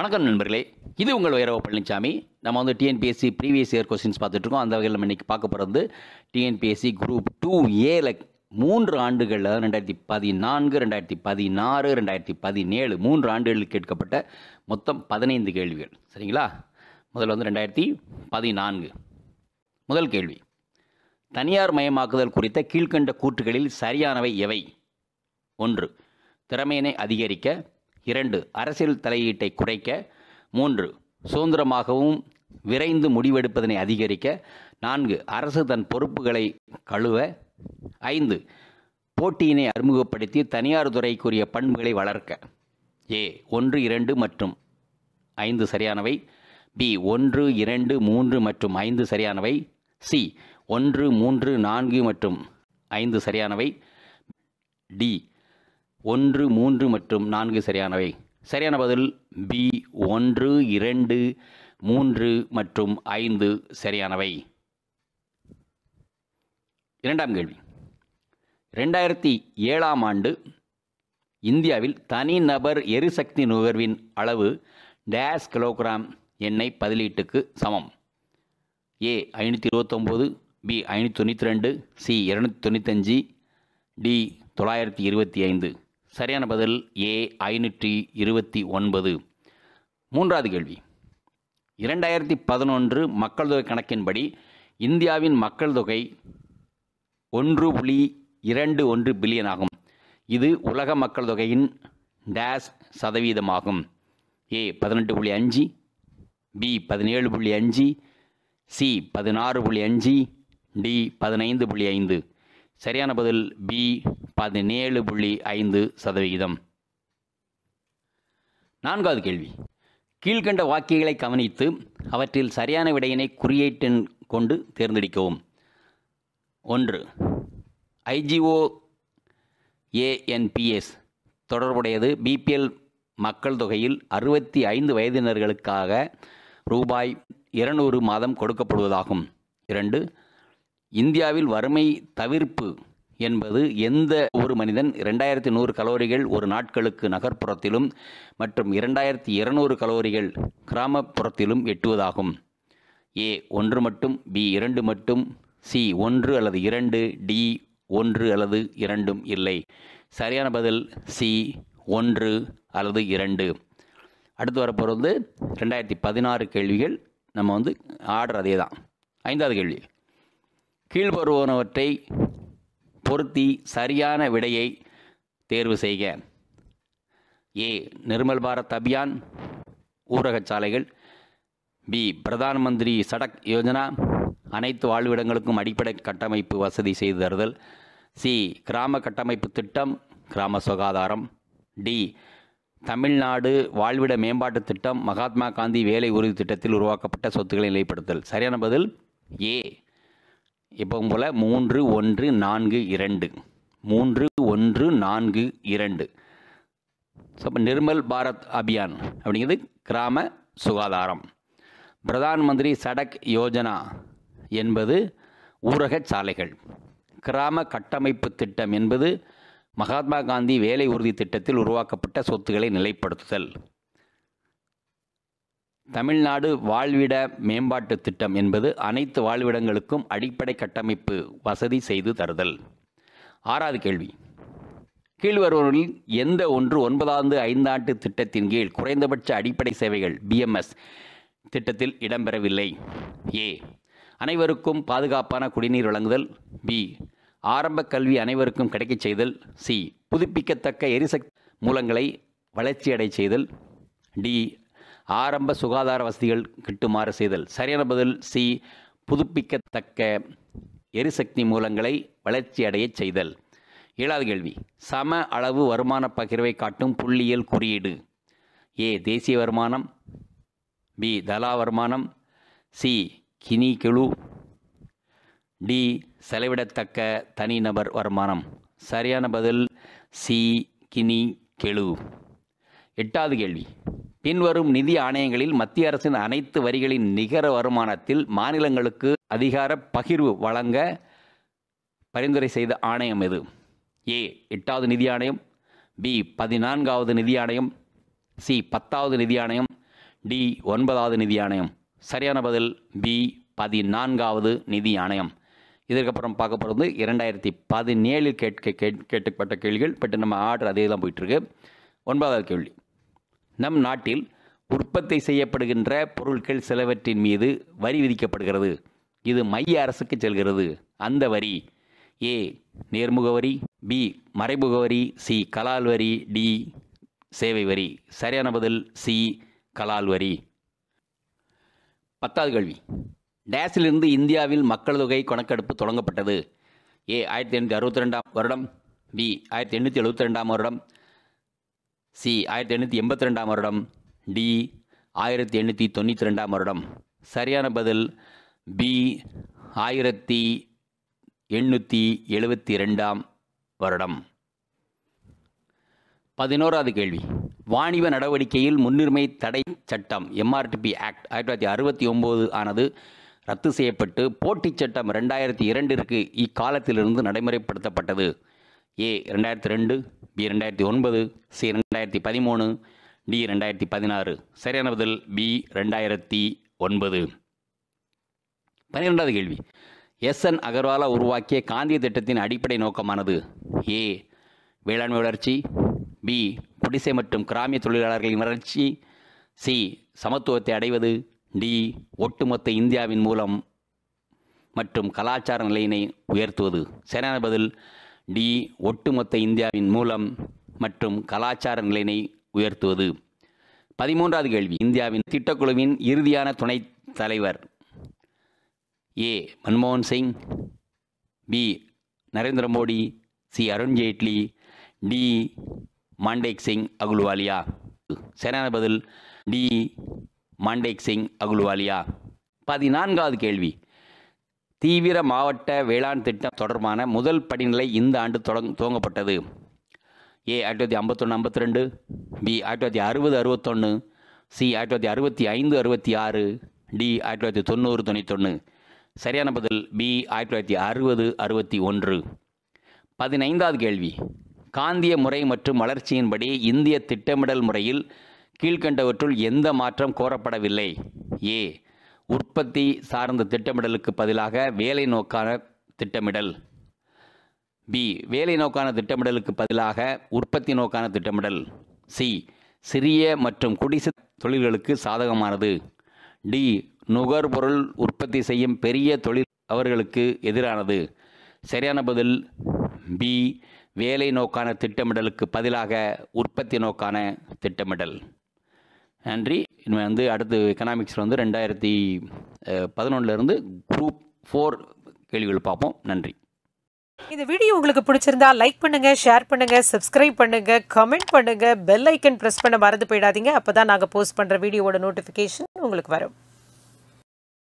வணக்கம் நண்பர்களே இது உங்கள் வைரவ பழனிசாமி நம்ம வந்து டிஎன்பிஎஸ்சி ப்ரீவியஸ் இயர் கொஸ்டின்ஸ் பார்த்துட்ருக்கோம் அந்த வகையில் நம்ம இன்றைக்கி பார்க்க போகிறது டிஎன்பிஎஸ்சி குரூப் டூ ஏல மூன்று ஆண்டுகளில் ரெண்டாயிரத்தி பதினான்கு ரெண்டாயிரத்தி பதினாறு ரெண்டாயிரத்தி பதினேழு மூன்று ஆண்டுகளில் கேட்கப்பட்ட மொத்தம் பதினைந்து கேள்விகள் சரிங்களா முதல்ல வந்து ரெண்டாயிரத்தி பதினான்கு முதல் கேள்வி தனியார் மயமாக்குதல் குறித்த கீழ்க்கண்ட கூற்றுகளில் சரியானவை எவை ஒன்று திறமையினை அதிகரிக்க இரண்டு அரசியல் தலையீட்டை குறைக்க மூன்று சுதந்திரமாகவும் விரைந்து முடிவெடுப்பதனை அதிகரிக்க நான்கு அரசு தன் பொறுப்புகளை கழுவ ஐந்து போட்டியினை அறிமுகப்படுத்தி தனியார் துறைக்குரிய பண்புகளை வளர்க்க ஏ ஒன்று இரண்டு மற்றும் ஐந்து சரியானவை பி ஒன்று இரண்டு மூன்று மற்றும் ஐந்து சரியானவை சி ஒன்று மூன்று நான்கு மற்றும் ஐந்து சரியானவை டி ஒன்று மூன்று மற்றும் நான்கு சரியானவை சரியான பதில் பி ஒன்று இரண்டு மூன்று மற்றும் ஐந்து சரியானவை இரண்டாம் கேள்வி ரெண்டாயிரத்தி ஏழாம் ஆண்டு இந்தியாவில் தனிநபர் எரிசக்தி நுகர்வின் அளவு டேஸ் கிலோகிராம் எண்ணெய் பதிலீட்டுக்கு சமம் ஏ ஐநூற்றி இருபத்தொம்போது பி ஐநூற்றி தொண்ணூற்றி ரெண்டு சி இரநூத்தி தொண்ணூத்தஞ்சு டி தொள்ளாயிரத்தி இருபத்தி ஐந்து சரியான பதில் ஏ ஐநூற்றி இருபத்தி ஒன்பது மூன்றாவது கேள்வி இரண்டாயிரத்தி பதினொன்று மக்கள் தொகை கணக்கின்படி இந்தியாவின் மக்கள் தொகை ஒன்று புள்ளி இரண்டு ஒன்று பில்லியன் ஆகும் இது உலக மக்கள் தொகையின் டேஸ் சதவீதமாகும் ஏ பதினெட்டு புள்ளி அஞ்சு பி பதினேழு புள்ளி அஞ்சு சி பதினாறு புள்ளி அஞ்சு டி பதினைந்து புள்ளி ஐந்து சரியான பதில் பி பதினேழு புள்ளி ஐந்து சதவிகிதம் நான்காவது கேள்வி கீழ்கண்ட வாக்கியங்களை கவனித்து அவற்றில் சரியான விடையினை குறியீட்டின் கொண்டு தேர்ந்தெடுக்கவும் ஒன்று ஐஜிஓ ஏஎன்பிஎஸ் தொடர்புடையது பிபிஎல் மக்கள் தொகையில் அறுபத்தி ஐந்து வயதினர்களுக்காக ரூபாய் இருநூறு மாதம் கொடுக்கப்படுவதாகும் இரண்டு இந்தியாவில் வறுமை தவிர்ப்பு என்பது எந்த ஒரு மனிதன் இரண்டாயிரத்தி நூறு கலோரிகள் ஒரு நாட்களுக்கு நகர்ப்புறத்திலும் மற்றும் இரண்டாயிரத்தி இருநூறு கலோரிகள் கிராமப்புறத்திலும் எட்டுவதாகும் ஏ ஒன்று மட்டும் பி இரண்டு மட்டும் சி ஒன்று அல்லது இரண்டு டி ஒன்று அல்லது இரண்டும் இல்லை சரியான பதில் சி ஒன்று அல்லது இரண்டு அடுத்து வரப்போகிறது ரெண்டாயிரத்தி பதினாறு கேள்விகள் நம்ம வந்து ஆர்டர் அதே தான் ஐந்தாவது கேள்வி கீழ்வருவனவற்றை பொருத்தி சரியான விடையை தேர்வு செய்க ஏ நிர்மல் பாரத் அபியான் ஊரகச் சாலைகள் பி பிரதான் மந்திரி சடக் யோஜனா அனைத்து வாழ்விடங்களுக்கும் அடிப்படை கட்டமைப்பு வசதி செய்து தருதல் சி கிராம கட்டமைப்பு திட்டம் கிராம சுகாதாரம் டி தமிழ்நாடு வாழ்விட மேம்பாட்டு திட்டம் மகாத்மா காந்தி வேலை உறுதி திட்டத்தில் உருவாக்கப்பட்ட சொத்துக்களை நிலைப்படுத்தல் சரியான பதில் ஏ எப்பவும் போல் மூன்று ஒன்று நான்கு இரண்டு மூன்று ஒன்று நான்கு இரண்டு ஸோ அப்போ நிர்மல் பாரத் அபியான் அப்படிங்கிறது கிராம சுகாதாரம் பிரதான் மந்திரி சடக் யோஜனா என்பது ஊரகச் சாலைகள் கிராம கட்டமைப்பு திட்டம் என்பது மகாத்மா காந்தி வேலை உறுதி திட்டத்தில் உருவாக்கப்பட்ட சொத்துக்களை நிலைப்படுத்துதல் தமிழ்நாடு வாழ்விட மேம்பாட்டு திட்டம் என்பது அனைத்து வாழ்விடங்களுக்கும் அடிப்படை கட்டமைப்பு வசதி செய்து தருதல் ஆறாவது கேள்வி கீழ்வருவர்களில் எந்த ஒன்று ஒன்பதாவது ஐந்தாண்டு திட்டத்தின் கீழ் குறைந்தபட்ச அடிப்படை சேவைகள் பிஎம்எஸ் திட்டத்தில் இடம்பெறவில்லை ஏ அனைவருக்கும் பாதுகாப்பான குடிநீர் வழங்குதல் பி ஆரம்ப கல்வி அனைவருக்கும் கிடைக்கச் செய்தல் சி புதுப்பிக்கத்தக்க எரிசக்தி மூலங்களை வளர்ச்சியடை செய்தல் டி ஆரம்ப சுகாதார வசதிகள் கிட்டுமாறு செய்தல் சரியான பதில் சி புதுப்பிக்கத்தக்க எரிசக்தி மூலங்களை வளர்ச்சியடையச் செய்தல் ஏழாவது கேள்வி சம அளவு வருமான பகிர்வை காட்டும் புள்ளியியல் குறியீடு ஏ தேசிய வருமானம் பி தலா வருமானம் சி கினி கெழு டி செலவிடத்தக்க தனிநபர் வருமானம் சரியான பதில் சி கினி கெழு எட்டாவது கேள்வி பின்வரும் நிதி ஆணையங்களில் மத்திய அரசின் அனைத்து வரிகளின் நிகர வருமானத்தில் மாநிலங்களுக்கு அதிகார பகிர்வு வழங்க பரிந்துரை செய்த ஆணையம் எது ஏ எட்டாவது நிதி ஆணையம் பி பதினான்காவது நிதி ஆணையம் சி பத்தாவது நிதி ஆணையம் டி ஒன்பதாவது நிதி ஆணையம் சரியான பதில் பி பதினான்காவது நிதி ஆணையம் இதற்கப்புறம் பார்க்க போகிறது இரண்டாயிரத்தி பதினேழில் கேட்க கேட் கேட்கப்பட்ட கேள்விகள் பட் நம்ம ஆர்டர் அதே தான் போயிட்டுருக்கு ஒன்பதாவது கேள்வி நம் நாட்டில் உற்பத்தி செய்யப்படுகின்ற பொருட்கள் சிலவற்றின் மீது வரி விதிக்கப்படுகிறது இது மைய அரசுக்கு செல்கிறது அந்த வரி ஏ நேர்முக வரி பி மறைமுக வரி சி கலால் வரி டி சேவை வரி சரியான பதில் சி கலால் வரி பத்தாவது கேள்வி டேஸிலிருந்து இந்தியாவில் மக்கள் தொகை கணக்கெடுப்பு தொடங்கப்பட்டது ஏ ஆயிரத்தி எண்ணூற்றி அறுபத்தி ரெண்டாம் வருடம் பி ஆயிரத்தி எண்ணூற்றி எழுபத்தி ரெண்டாம் வருடம் சி ஆயிரத்தி எண்ணூற்றி எண்பத்தி ரெண்டாம் வருடம் டி ஆயிரத்தி எண்ணூற்றி தொண்ணூற்றி ரெண்டாம் வருடம் சரியான பதில் பி ஆயிரத்தி எண்ணூற்றி எழுபத்தி ரெண்டாம் வருடம் பதினோராவது கேள்வி வாணிப நடவடிக்கையில் முன்னுரிமை தடை சட்டம் எம்ஆர்டிபி ஆக்ட் ஆயிரத்தி தொள்ளாயிரத்தி அறுபத்தி ஒம்பது ஆனது ரத்து செய்யப்பட்டு போட்டிச் சட்டம் ரெண்டாயிரத்தி இரண்டிற்கு இக்காலத்திலிருந்து நடைமுறைப்படுத்தப்பட்டது ஏ ரெண்டாயிரத்தி ரெண்டு பி ரெண்டாயிரத்தி ஒன்பது சி ரெண்டாயிரத்தி பதிமூணு டி ரெண்டாயிரத்தி பதினாறு சரியான பதில் பி ரெண்டாயிரத்தி ஒன்பது பன்னிரெண்டாவது கேள்வி எஸ் என் அகர்வாலா உருவாக்கிய காந்திய திட்டத்தின் அடிப்படை நோக்கமானது ஏ வேளாண்மை வளர்ச்சி பி குடிசை மற்றும் கிராமிய தொழிலாளர்களின் வளர்ச்சி சி சமத்துவத்தை அடைவது டி ஒட்டுமொத்த இந்தியாவின் மூலம் மற்றும் கலாச்சார நிலையினை உயர்த்துவது சரியான பதில் டி ஒட்டுமொத்த இந்தியாவின் மூலம் மற்றும் கலாச்சார நிலையினை உயர்த்துவது பதிமூன்றாவது கேள்வி இந்தியாவின் திட்டக்குழுவின் இறுதியான துணைத் தலைவர் ஏ மன்மோகன் Singh B Narendra Modi C Arun Jaitley D Montek Singh Ahluwalia சரியான பதில் டி மாண்டேக் சிங் அகுல்வாலியா பதினான்காவது கேள்வி தீவிர மாவட்ட வேளாண் திட்டம் தொடர்பான முதல் படிநிலை இந்த ஆண்டு தொடங் துவங்கப்பட்டது ஏ ஆயிரத்தி தொள்ளாயிரத்தி ஐம்பத்தொன்று ஐம்பத்தி ரெண்டு பி ஆயிரத்தி தொள்ளாயிரத்தி அறுபது அறுபத்தொன்று சி ஆயிரத்தி தொள்ளாயிரத்தி அறுபத்தி ஐந்து அறுபத்தி ஆறு டி ஆயிரத்தி தொள்ளாயிரத்தி தொண்ணூறு தொண்ணூத்தொன்று சரியான பதில் பி ஆயிரத்தி தொள்ளாயிரத்தி அறுபது அறுபத்தி ஒன்று பதினைந்தாவது கேள்வி காந்திய முறை மற்றும் வளர்ச்சியின்படி இந்திய திட்டமிடல் முறையில் கீழ்கண்டவற்றுள் எந்த மாற்றம் கோரப்படவில்லை ஏ உற்பத்தி சார்ந்த திட்டமிடலுக்கு பதிலாக வேலை நோக்கான திட்டமிடல் பி வேலை நோக்கான திட்டமிடலுக்கு பதிலாக உற்பத்தி நோக்கான திட்டமிடல் சி சிறிய மற்றும் குடிசை தொழில்களுக்கு சாதகமானது டி நுகர்பொருள் உற்பத்தி செய்யும் பெரிய தொழில் அவர்களுக்கு எதிரானது சரியான பதில் பி வேலை நோக்கான திட்டமிடலுக்கு பதிலாக உற்பத்தி நோக்கான திட்டமிடல் நன்றி இனிமேல் வந்து அடுத்து எக்கனாமிக்ஸில் வந்து ரெண்டாயிரத்தி பதினொன்றுலேருந்து குரூப் ஃபோர் கேள்விகள் பார்ப்போம் நன்றி இந்த வீடியோ உங்களுக்கு பிடிச்சிருந்தா லைக் பண்ணுங்க ஷேர் பண்ணுங்க சப்ஸ்கிரைப் பண்ணுங்க கமெண்ட் பண்ணுங்க பெல் ஐக்கன் பிரஸ் பண்ண மறந்து போயிடாதீங்க அப்பதான் நாங்க போஸ்ட் பண்ற வீடியோவோட நோட்டிபிகேஷன் உங்களுக்கு வரும்